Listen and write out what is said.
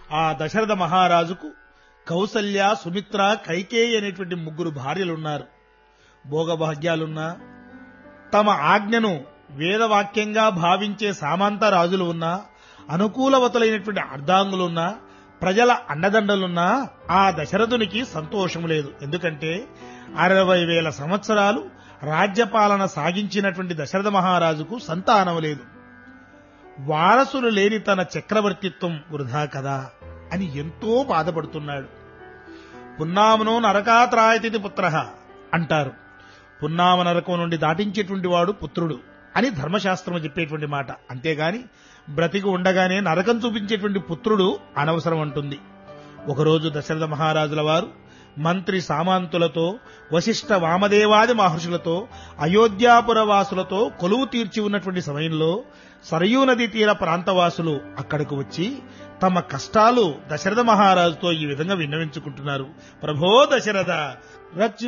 ఆ దశరథ మహారాజుకు కౌసల్య సుమిత్ర కైకేయి అనేటువంటి ముగ్గురు భార్యలున్నారు భోగభాగ్యాలున్నా తమ ఆజ్ఞను వేదవాక్యంగా భావించే సామంత రాజులు ఉన్నా అనుకూలవతులైనటువంటి అర్ధాంగులున్నా ప్రజల అండదండలున్నా ఆ దశరథునికి సంతోషం లేదు ఎందుకంటే అరవై వేల సంవత్సరాలు రాజ్యపాలన సాగించినటువంటి దశరథ మహారాజుకు సంతానం లేదు వారసులు లేని తన చక్రవర్తిత్వం వృధా కదా అని ఎంతో బాధపడుతున్నాడు పున్నామనో నరకాత్రాయతిథి పుత్ర అంటారు పున్నామ నరకం నుండి దాటించేటువంటి వాడు పుత్రుడు అని ధర్మశాస్త్రం చెప్పేటువంటి మాట అంతేగాని బ్రతికి ఉండగానే నరకం చూపించేటువంటి పుత్రుడు అనవసరం అంటుంది ఒకరోజు దశరథ మహారాజుల వారు మంత్రి సామంతులతో వశిష్ఠ వామదేవాది మహర్షులతో అయోధ్యాపుర వాసులతో కొలువు తీర్చి ఉన్నటువంటి సమయంలో సరయూ నది తీర ప్రాంతవాసులు అక్కడకు వచ్చి తమ కష్టాలు దశరథ మహారాజుతో ఈ విధంగా విన్నవించుకుంటున్నారు ప్రభో దశరథ రక్ష